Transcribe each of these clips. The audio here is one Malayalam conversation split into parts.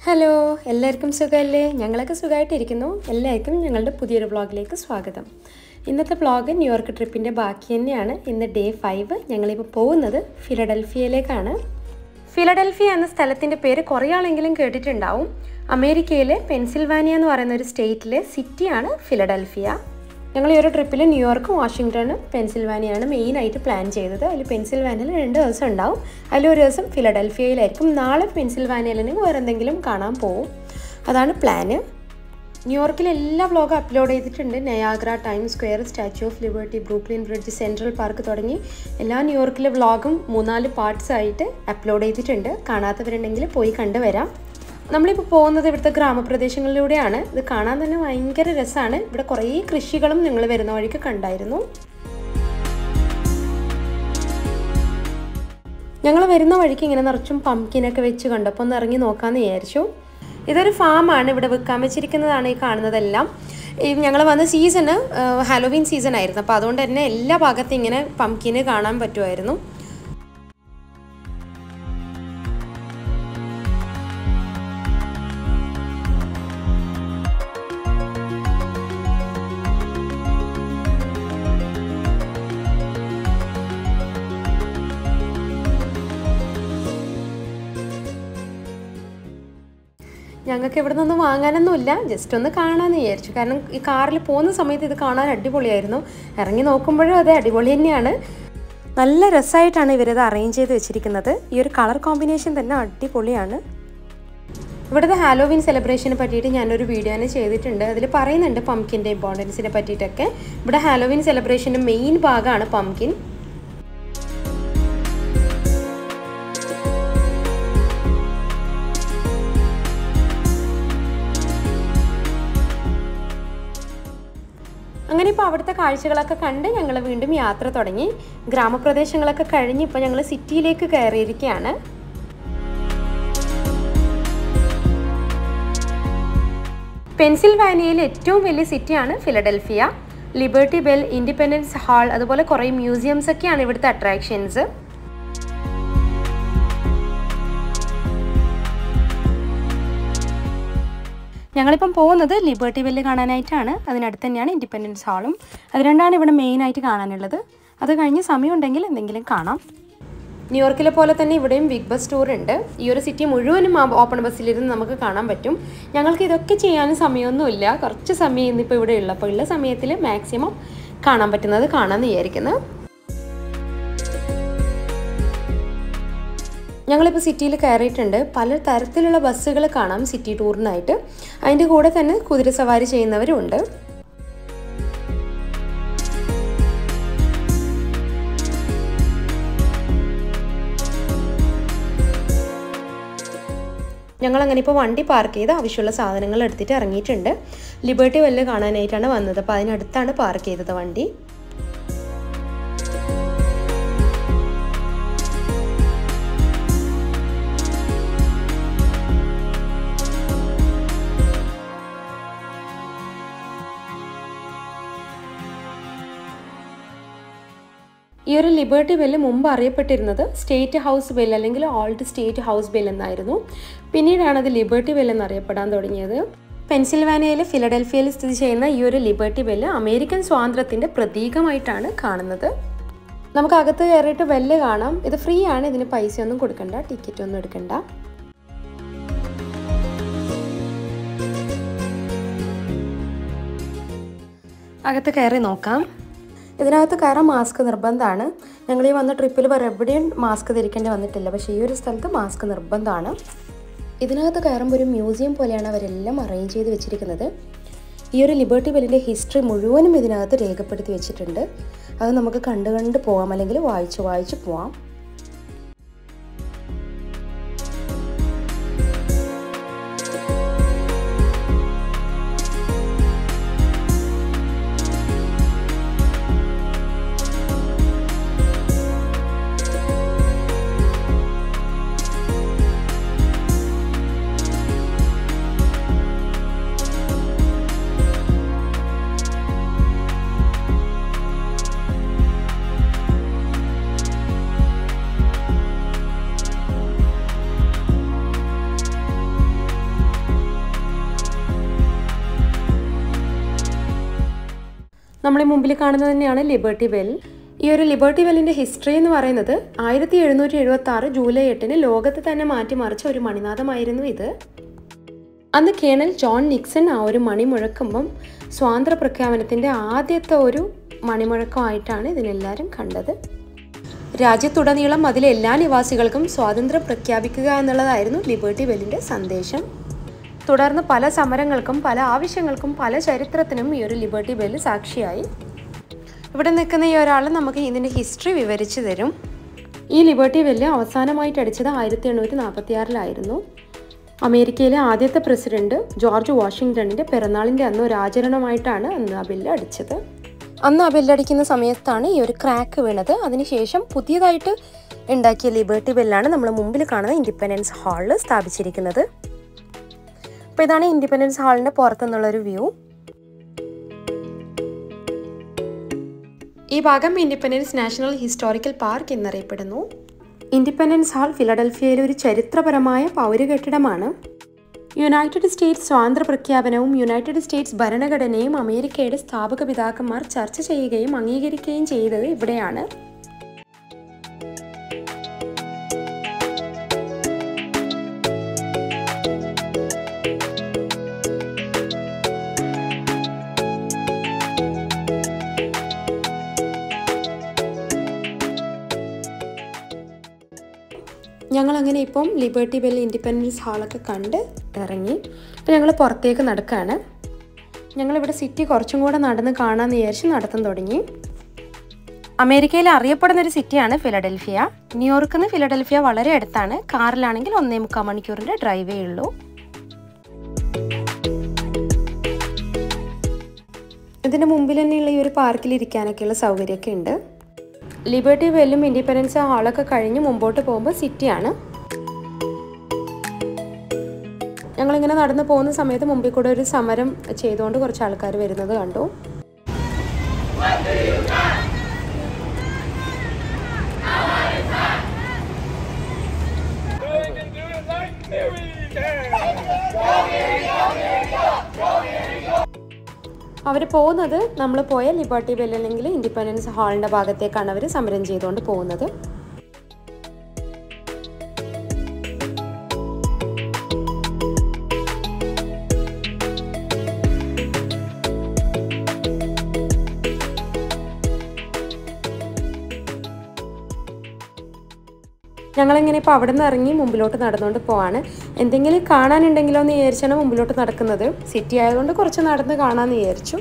ഹലോ എല്ലാവർക്കും സുഖമല്ലേ ഞങ്ങളൊക്കെ സുഖമായിട്ടിരിക്കുന്നു എല്ലാവർക്കും ഞങ്ങളുടെ പുതിയൊരു വ്ളോഗിലേക്ക് സ്വാഗതം ഇന്നത്തെ വ്ളോഗ് ന്യൂയോർക്ക് ട്രിപ്പിൻ്റെ ബാക്കി തന്നെയാണ് ഇന്ന് ഡേ ഫൈവ് ഞങ്ങളിപ്പോൾ പോകുന്നത് ഫിലഡൽഫിയയിലേക്കാണ് ഫിലഡൽഫിയ എന്ന സ്ഥലത്തിൻ്റെ പേര് കുറേ ആളെങ്കിലും കേട്ടിട്ടുണ്ടാവും അമേരിക്കയിലെ പെൻസിൽവാനിയ എന്ന് പറയുന്ന ഒരു സ്റ്റേറ്റിലെ സിറ്റിയാണ് ഫിലഡൽഫിയ ഞങ്ങൾ ഈ ഒരു ട്രിപ്പിൽ ന്യൂയോർക്ക് വാഷിങ്ടൺ പെൻസിൽവാനിയാണ് മെയിനായിട്ട് പ്ലാൻ ചെയ്തത് അതിൽ പെൻസിൽവാനിയയിൽ രണ്ട് ദിവസം ഉണ്ടാവും അതിലൊരു ദിവസം ഫിലഡൽഫിയയിലായിരിക്കും നാളെ പെൻസിൽവാനിയയിലെങ്കിൽ വേറെ എന്തെങ്കിലും കാണാൻ പോവും അതാണ് പ്ലാന് ന്യൂയോർക്കിൽ എല്ലാ വ്ളോഗും അപ്ലോഡ് ചെയ്തിട്ടുണ്ട് Niagara Time Square Statue of Liberty Brooklyn Bridge Central Park തുടങ്ങി എല്ലാ ന്യൂയോർക്കിലെ വ്ളോഗും മൂന്നാല് പാർട്സ് ആയിട്ട് അപ്ലോഡ് ചെയ്തിട്ടുണ്ട് കാണാത്തവരുണ്ടെങ്കിൽ പോയി കണ്ടുവരാം നമ്മളിപ്പോൾ പോകുന്നത് ഇവിടുത്തെ ഗ്രാമപ്രദേശങ്ങളിലൂടെയാണ് ഇത് കാണാൻ തന്നെ ഭയങ്കര രസമാണ് ഇവിടെ കുറേ കൃഷികളും ഞങ്ങൾ വരുന്ന വഴിക്ക് കണ്ടായിരുന്നു ഞങ്ങൾ വരുന്ന വഴിക്ക് ഇങ്ങനെ നിറച്ചും പംകിനൊക്കെ വെച്ച് കണ്ടപ്പോൾ ഒന്ന് ഇറങ്ങി നോക്കാമെന്ന് വിചാരിച്ചു ഇതൊരു ഫാമാണ് ഇവിടെ വിൽക്കാൻ വെച്ചിരിക്കുന്നതാണ് ഈ കാണുന്നതെല്ലാം ഈ ഞങ്ങൾ വന്ന സീസണ് ഹാലോവീൻ സീസൺ ആയിരുന്നു അപ്പോൾ അതുകൊണ്ട് തന്നെ എല്ലാ ഭാഗത്തും ഇങ്ങനെ പംകിന് കാണാൻ പറ്റുമായിരുന്നു ഞങ്ങൾക്ക് ഇവിടെ നിന്നൊന്നും വാങ്ങാനൊന്നുമില്ല ജസ്റ്റ് ഒന്ന് കാണാമെന്ന് വിചാരിച്ചു കാരണം ഈ കാറിൽ പോകുന്ന സമയത്ത് ഇത് കാണാൻ അടിപൊളിയായിരുന്നു ഇറങ്ങി നോക്കുമ്പോഴും അത് അടിപൊളി തന്നെയാണ് നല്ല രസമായിട്ടാണ് ഇവരത് അറേഞ്ച് ചെയ്ത് വെച്ചിരിക്കുന്നത് ഈ ഒരു കളർ കോമ്പിനേഷൻ തന്നെ അടിപൊളിയാണ് ഇവിടുത്തെ ഹാലോവിൻ സെലിബ്രേഷനെ പറ്റിയിട്ട് ഞാനൊരു വീഡിയോ തന്നെ ചെയ്തിട്ടുണ്ട് അതിൽ പറയുന്നുണ്ട് പംകിൻ്റെ ഇമ്പോർട്ടൻസിനെ പറ്റിയിട്ടൊക്കെ ഇവിടെ ഹാലോവിൻ സെലിബ്രേഷൻ്റെ മെയിൻ ഭാഗമാണ് പംകിൻ അങ്ങനെ ഇപ്പോൾ അവിടുത്തെ കാഴ്ചകളൊക്കെ കണ്ട് ഞങ്ങൾ വീണ്ടും യാത്ര തുടങ്ങി ഗ്രാമപ്രദേശങ്ങളൊക്കെ കഴിഞ്ഞ് ഇപ്പോൾ ഞങ്ങൾ സിറ്റിയിലേക്ക് കയറിയിരിക്കുകയാണ് പെൻസിൽവാനിയയിലെ ഏറ്റവും വലിയ സിറ്റിയാണ് Philadelphia Liberty Bell Independence Hall അതുപോലെ കുറേ മ്യൂസിയംസ് ഒക്കെയാണ് ഇവിടുത്തെ അട്രാക്ഷൻസ് ഞങ്ങളിപ്പം പോകുന്നത് ലിബർട്ടി വെല്ല് കാണാനായിട്ടാണ് അതിനടുത്ത് തന്നെയാണ് ഇൻഡിപെൻഡൻസ് ഹാളും അത് രണ്ടാണ് ഇവിടെ മെയിനായിട്ട് കാണാനുള്ളത് അത് കഴിഞ്ഞ് സമയമുണ്ടെങ്കിൽ എന്തെങ്കിലും കാണാം ന്യൂയോർക്കിലെ പോലെ തന്നെ ഇവിടെയും ബിഗ് ബസ് ടൂർ ഉണ്ട് ഈ ഒരു സിറ്റി മുഴുവനും ഓപ്പൺ ബസ്സിലിരുന്ന് നമുക്ക് കാണാൻ പറ്റും ഞങ്ങൾക്ക് ഇതൊക്കെ ചെയ്യാനും സമയമൊന്നുമില്ല കുറച്ച് സമയം ഇന്നിപ്പോൾ ഇവിടെ ഉള്ളപ്പോൾ ഉള്ള സമയത്തിൽ മാക്സിമം കാണാൻ പറ്റുന്നത് കാണാമെന്ന് വിചാരിക്കുന്നത് ഞങ്ങളിപ്പോൾ സിറ്റിയിൽ കയറിയിട്ടുണ്ട് പല തരത്തിലുള്ള ബസ്സുകൾ കാണാം സിറ്റി ടൂറിനായിട്ട് അതിൻ്റെ കൂടെ തന്നെ കുതിരസവാരി ചെയ്യുന്നവരും ഉണ്ട് ഞങ്ങൾ അങ്ങനെ ഇപ്പോൾ വണ്ടി പാർക്ക് ചെയ്ത് ആവശ്യമുള്ള സാധനങ്ങൾ എടുത്തിട്ട് ഇറങ്ങിയിട്ടുണ്ട് ലിബർട്ടി വെല്ല് കാണാനായിട്ടാണ് വന്നത് അപ്പോൾ അതിനടുത്താണ് പാർക്ക് ചെയ്തത് വണ്ടി ഈ ഒരു ലിബർട്ടി ബെല്ല് മുമ്പ് അറിയപ്പെട്ടിരുന്നത് സ്റ്റേറ്റ് ഹൗസ് ബെൽ അല്ലെങ്കിൽ ഓൾഡ് സ്റ്റേറ്റ് ഹൗസ് ബെൽ എന്നായിരുന്നു പിന്നീടാണ് അത് ലിബർട്ടി ബെൽ എന്നറിയപ്പെടാൻ തുടങ്ങിയത് പെൻസിൽവാനിയയിലെ ഫിലഡൽഫിയയിൽ സ്ഥിതി ചെയ്യുന്ന ഈ ഒരു ലിബർട്ടി ബെല്ല് അമേരിക്കൻ സ്വാതന്ത്ര്യത്തിൻ്റെ പ്രതീകമായിട്ടാണ് കാണുന്നത് നമുക്ക് അകത്ത് കയറിയിട്ട് ബെല്ല് കാണാം ഇത് ഫ്രീ ആണ് ഇതിന് പൈസയൊന്നും കൊടുക്കണ്ട ടിക്കറ്റ് ഒന്നും എടുക്കണ്ട അകത്ത് കയറി നോക്കാം ഇതിനകത്ത് കയറാൻ മാസ്ക് നിർബന്ധമാണ് ഞങ്ങൾ ഈ വന്ന ട്രിപ്പിൽ വേറെ എവിടെയും മാസ്ക് ധരിക്കേണ്ടി വന്നിട്ടില്ല പക്ഷേ ഈ ഒരു സ്ഥലത്ത് മാസ്ക് നിർബന്ധമാണ് ഇതിനകത്ത് കയറുമ്പോൾ ഒരു മ്യൂസിയം പോലെയാണ് അവരെല്ലാം അറേഞ്ച് ചെയ്ത് വെച്ചിരിക്കുന്നത് ഈ ഒരു ലിബർട്ടി ബെല്ലിൻ്റെ ഹിസ്റ്ററി മുഴുവനും ഇതിനകത്ത് രേഖപ്പെടുത്തി വെച്ചിട്ടുണ്ട് അത് നമുക്ക് കണ്ട് കണ്ട് പോകാം അല്ലെങ്കിൽ വായിച്ച് വായിച്ച് പോവാം നമ്മളെ മുമ്പിൽ കാണുന്നത് തന്നെയാണ് ലിബർട്ടി വെൽ ഈ ഒരു ലിബർട്ടി വെല്ലിൻ്റെ ഹിസ്റ്ററി എന്ന് പറയുന്നത് ആയിരത്തി എഴുന്നൂറ്റി എഴുപത്തി ആറ് ജൂലൈ എട്ടിന് ലോകത്ത് തന്നെ മാറ്റിമറിച്ച ഒരു മണിനാഥമായിരുന്നു ഇത് അന്ന് കേണൽ ജോൺ നിക്സൺ ആ ഒരു മണി മുഴക്കുമ്പം സ്വാതന്ത്ര്യ പ്രഖ്യാപനത്തിൻ്റെ ആദ്യത്തെ ഒരു മണിമുഴക്കമായിട്ടാണ് ഇതിനെല്ലാവരും കണ്ടത് രാജ്യത്തുടനീളം അതിലെ എല്ലാ നിവാസികൾക്കും സ്വാതന്ത്ര്യം പ്രഖ്യാപിക്കുക എന്നുള്ളതായിരുന്നു ലിബർട്ടി വെല്ലിൻ്റെ സന്ദേശം തുടർന്ന് പല സമരങ്ങൾക്കും പല ആവശ്യങ്ങൾക്കും പല ചരിത്രത്തിനും ഈ ഒരു ലിബർട്ടി ബെല്ല് സാക്ഷിയായി ഇവിടെ നിൽക്കുന്ന ഈ ഒരാൾ നമുക്ക് ഇതിൻ്റെ ഹിസ്റ്ററി വിവരിച്ചു തരും ഈ ലിബർട്ടി ബെല്ല് അവസാനമായിട്ട് അടിച്ചത് ആയിരത്തി എണ്ണൂറ്റി നാൽപ്പത്തി ആറിലായിരുന്നു അമേരിക്കയിലെ ആദ്യത്തെ പ്രസിഡന്റ് ജോർജ് വാഷിങ്ടണിൻ്റെ പിറന്നാളിൻ്റെ അന്ന് ഒരു ആചരണമായിട്ടാണ് അന്ന് ആ ബില്ല് അടിച്ചത് അന്ന് ആ ബില്ലടിക്കുന്ന സമയത്താണ് ഈ ഒരു ക്രാക്ക് വീണത് അതിനുശേഷം പുതിയതായിട്ട് ഉണ്ടാക്കിയ ലിബർട്ടി ബെല്ലാണ് നമ്മൾ മുമ്പിൽ കാണുന്ന ഇൻഡിപെൻഡൻസ് ഹാളിൽ സ്ഥാപിച്ചിരിക്കുന്നത് അപ്പോൾ ഇതാണ് ഇൻഡിപെൻഡൻസ് ഹാളിൻ്റെ പുറത്തുനിന്നുള്ളൊരു വ്യൂ ഈ ഭാഗം ഇൻഡിപെൻഡൻസ് നാഷണൽ ഹിസ്റ്റോറിക്കൽ പാർക്ക് എന്നറിയപ്പെടുന്നു ഇൻഡിപെൻഡൻസ് ഹാൾ ഫിലഡൽഫിയയിലെ ഒരു ചരിത്രപരമായ പൗരകെട്ടിടമാണ് യുണൈറ്റഡ് സ്റ്റേറ്റ്സ് സ്വാതന്ത്ര്യ പ്രഖ്യാപനവും യുണൈറ്റഡ് സ്റ്റേറ്റ്സ് ഭരണഘടനയും അമേരിക്കയുടെ സ്ഥാപക പിതാക്കന്മാർ ചർച്ച ചെയ്യുകയും അംഗീകരിക്കുകയും ചെയ്തത് ഇവിടെയാണ് ഞങ്ങൾ അങ്ങനെ ഇപ്പം ലിബർട്ടി ബെൽ ഇൻഡിപെൻഡൻസ് ഹാളൊക്കെ കണ്ട് ഇറങ്ങി അപ്പോൾ ഞങ്ങൾ പുറത്തേക്ക് നടക്കുകയാണ് ഞങ്ങളിവിടെ സിറ്റി കുറച്ചും കൂടെ നടന്ന് കാണാമെന്ന് വിചാരിച്ച് നടത്തം തുടങ്ങി അമേരിക്കയിൽ അറിയപ്പെടുന്ന ഒരു സിറ്റിയാണ് ഫിലഡൽഫിയ ന്യൂയോർക്കിൽ നിന്ന് ഫിലഡൽഫിയ വളരെ അടുത്താണ് കാറിലാണെങ്കിൽ ഒന്നേ മുക്കാൽ മണിക്കൂറിൻ്റെ ഡ്രൈവേ ഉള്ളൂ ഇതിൻ്റെ മുമ്പിൽ തന്നെയുള്ള ഈ ഒരു പാർക്കിൽ ഇരിക്കാനൊക്കെയുള്ള സൗകര്യമൊക്കെ ഉണ്ട് ലിബർട്ടി വെല്ലും ഇൻഡിപെൻഡൻസ് ഹാളൊക്കെ കഴിഞ്ഞ് മുമ്പോട്ട് പോകുമ്പോൾ സിറ്റിയാണ് ഞങ്ങളിങ്ങനെ നടന്നു പോകുന്ന സമയത്ത് മുമ്പിൽ കൂടെ ഒരു സമരം ചെയ്തുകൊണ്ട് കുറച്ച് ആൾക്കാർ വരുന്നത് കണ്ടു അവർ പോകുന്നത് നമ്മൾ പോയ ലിബർട്ടി ബെൽ അല്ലെങ്കിൽ ഇൻഡിപെൻഡൻസ് ഹാളിൻ്റെ ഭാഗത്തേക്കാണ് അവർ സമരം ചെയ്തുകൊണ്ട് പോകുന്നത് ഞങ്ങളിങ്ങനെ ഇപ്പോൾ അവിടെ നിന്ന് ഇറങ്ങി മുമ്പിലോട്ട് നടന്നുകൊണ്ട് പോവാണ് എന്തെങ്കിലും കാണാനുണ്ടെങ്കിലോ എന്ന് വിചാരിച്ചാണ് മുമ്പിലോട്ട് നടക്കുന്നത് സിറ്റി ആയതുകൊണ്ട് കുറച്ച് നടന്ന് കാണാമെന്ന് വിചാരിച്ചു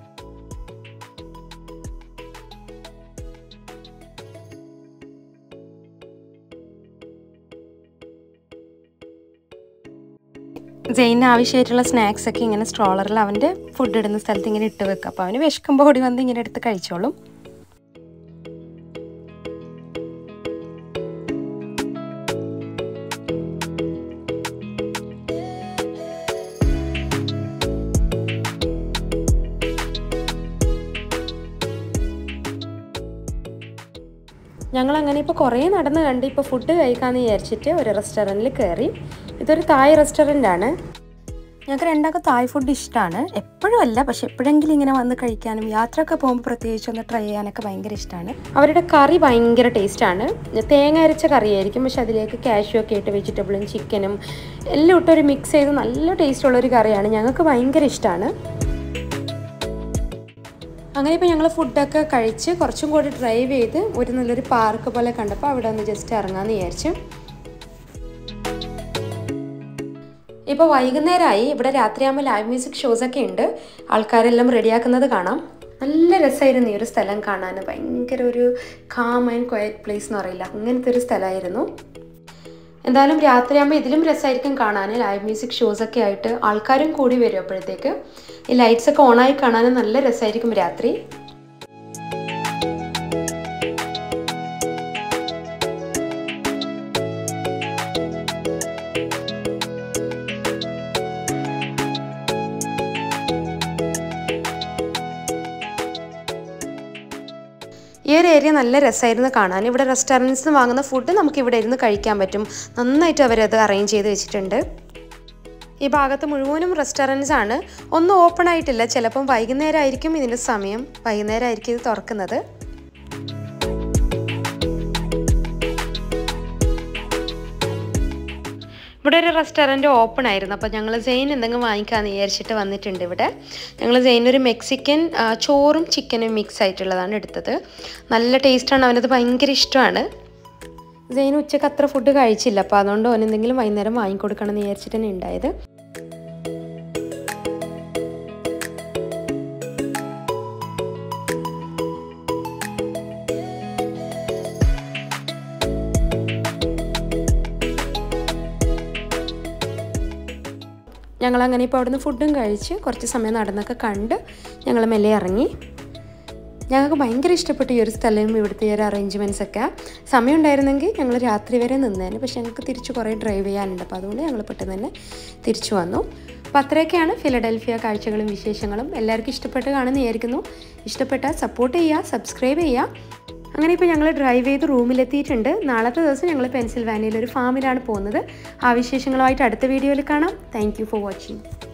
ജെയിന് ആവശ്യമായിട്ടുള്ള സ്നാക്സ് ഒക്കെ ഇങ്ങനെ സ്ട്രോളറിൽ അവൻ്റെ ഫുഡ് ഇടുന്ന സ്ഥലത്ത് ഇങ്ങനെ ഇട്ട് വെക്കുക അപ്പോൾ അവന് വിശക്കുമ്പോൾ ഓടി വന്ന് ഇങ്ങനെ എടുത്ത് കഴിച്ചോളും ഞങ്ങൾ അങ്ങനെ ഇപ്പോൾ കുറേ നടന്ന് കണ്ട് ഇപ്പോൾ ഫുഡ് കഴിക്കാമെന്ന് വിചാരിച്ചിട്ട് ഒരു റെസ്റ്റോറൻറ്റിൽ കയറി ഇതൊരു തായ് റെസ്റ്റോറൻ്റ് ആണ് ഞങ്ങൾക്ക് രണ്ടാൾക്കും തായ് ഫുഡ് ഇഷ്ടമാണ് എപ്പോഴും അല്ല പക്ഷെ എപ്പോഴെങ്കിലും ഇങ്ങനെ വന്ന് കഴിക്കാനും യാത്രയൊക്കെ പോകുമ്പോൾ പ്രത്യേകിച്ച് ഒന്ന് ട്രൈ ചെയ്യാനൊക്കെ ഭയങ്കര ഇഷ്ടമാണ് അവരുടെ കറി ഭയങ്കര ടേസ്റ്റാണ് തേങ്ങ അരച്ച കറിയായിരിക്കും പക്ഷെ അതിലേക്ക് കാഷ്യൂ ഒക്കെ ഇട്ട് വെജിറ്റബിളും ചിക്കനും എല്ലാം ഇട്ടൊരു മിക്സ് ചെയ്ത് നല്ല ടേസ്റ്റുള്ളൊരു കറിയാണ് ഞങ്ങൾക്ക് ഭയങ്കര ഇഷ്ടമാണ് അങ്ങനെ ഇപ്പോൾ ഞങ്ങൾ ഫുഡൊക്കെ കഴിച്ച് കുറച്ചും കൂടി ഡ്രൈവ് ചെയ്ത് ഒരു നല്ലൊരു പാർക്ക് പോലെ കണ്ടപ്പോൾ അവിടെ ഒന്ന് ജസ്റ്റ് ഇറങ്ങാമെന്ന് വിചാരിച്ചു ഇപ്പോൾ വൈകുന്നേരമായി ഇവിടെ രാത്രിയാകുമ്പോൾ ലൈവ് മ്യൂസിക് ഷോസ് ഒക്കെ ഉണ്ട് ആൾക്കാരെല്ലാം റെഡിയാക്കുന്നത് കാണാം നല്ല രസമായിരുന്നു ഈ ഒരു സ്ഥലം കാണാൻ ഭയങ്കര ഒരു കാം ആൻഡ് ക്വയറ്റ് പ്ലേസ് എന്ന് പറയില്ല അങ്ങനത്തെ ഒരു സ്ഥലമായിരുന്നു എന്തായാലും രാത്രിയാകുമ്പോൾ ഇതിലും രസമായിരിക്കും കാണാൻ ലൈവ് മ്യൂസിക് ഷോസ് ഒക്കെ ആയിട്ട് ആൾക്കാരും കൂടി വരും അപ്പോഴത്തേക്ക് ഈ ലൈറ്റ്സ് ഒക്കെ ഓണായി കാണാൻ നല്ല രസമായിരിക്കും രാത്രി ഈ ഒരു ഏരിയ നല്ല രസമായിരുന്നു കാണാൻ ഇവിടെ റെസ്റ്റോറൻറ്റ്സിൽ നിന്ന് വാങ്ങുന്ന ഫുഡ് നമുക്ക് ഇവിടെ ഇരുന്ന് കഴിക്കാൻ പറ്റും നന്നായിട്ട് അവരത് അറേഞ്ച് ചെയ്ത് വെച്ചിട്ടുണ്ട് ഈ ഭാഗത്ത് മുഴുവനും റെസ്റ്റോറൻറ്റ്സ് ആണ് ഒന്നും ഓപ്പൺ ആയിട്ടില്ല ചിലപ്പം വൈകുന്നേരം ആയിരിക്കും ഇതിൻ്റെ സമയം വൈകുന്നേരം ആയിരിക്കും ഇത് തുറക്കുന്നത് ഇവിടെ ഒരു റെസ്റ്റോറൻറ്റ് ഓപ്പൺ ആയിരുന്നു അപ്പോൾ ഞങ്ങൾ സെയിൻ എന്തെങ്കിലും വാങ്ങിക്കാമെന്ന് വിചാരിച്ചിട്ട് വന്നിട്ടുണ്ട് ഇവിടെ ഞങ്ങൾ സെയിൻ ഒരു മെക്സിക്കൻ ആ, ചോറും ചിക്കനും മിക്സ് ആയിട്ടുള്ളതാണ് എടുത്തത് നല്ല ടേസ്റ്റാണ് അവനത് ഭയങ്കര ഇഷ്ടമാണ് സെയിൻ ഉച്ചക്ക് അത്ര ഫുഡ് കഴിച്ചില്ല അപ്പോൾ അതുകൊണ്ട് അവൻ എന്തെങ്കിലും വൈകുന്നേരം വാങ്ങിക്കൊടുക്കണം എന്ന് വിചാരിച്ചിട്ട് തന്നെ ഉണ്ടായത് ഞങ്ങളങ്ങനെ ഇപ്പോൾ അവിടുന്ന് ഫുഡും കഴിച്ച് കുറച്ച് സമയം നടന്നൊക്കെ കണ്ട് ഞങ്ങൾ മെല്ലെ ഇറങ്ങി ഞങ്ങൾക്ക് ഭയങ്കര ഇഷ്ടപ്പെട്ടു ഈ ഒരു സ്ഥലവും ഇവിടുത്തെ ഈ ഒരു അറേഞ്ച്മെൻറ്റ്സ് ഒക്കെ സമയം ഉണ്ടായിരുന്നെങ്കിൽ ഞങ്ങൾ രാത്രി വരെ നിന്നേനെ പക്ഷെ ഞങ്ങൾക്ക് തിരിച്ച് കുറേ ഡ്രൈവ് ചെയ്യാനുണ്ട് അപ്പോൾ അതുകൊണ്ട് ഞങ്ങൾ പെട്ടെന്ന് തന്നെ തിരിച്ചു വന്നു അപ്പോൾ അത്രയൊക്കെയാണ് ഫിലഡൽഫിയ കാഴ്ചകളും വിശേഷങ്ങളും എല്ലാവർക്കും ഇഷ്ടപ്പെട്ട് കാണുന്ന വിചാരിക്കുന്നു ഇഷ്ടപ്പെട്ടാൽ സപ്പോർട്ട് ചെയ്യുക സബ്സ്ക്രൈബ് ചെയ്യുക അങ്ങനെ ഇപ്പോൾ ഞങ്ങൾ ഡ്രൈവ് ചെയ്ത് റൂമിലെത്തിയിട്ടുണ്ട് നാളത്തെ ദിവസം ഞങ്ങൾ പെൻസിൽവാനിയയിൽ ഒരു ഫാമിലാണ് പോകുന്നത് ആ വിശേഷങ്ങളുമായിട്ട് അടുത്ത വീഡിയോയിൽ കാണാം താങ്ക് ഫോർ വാച്ചിങ്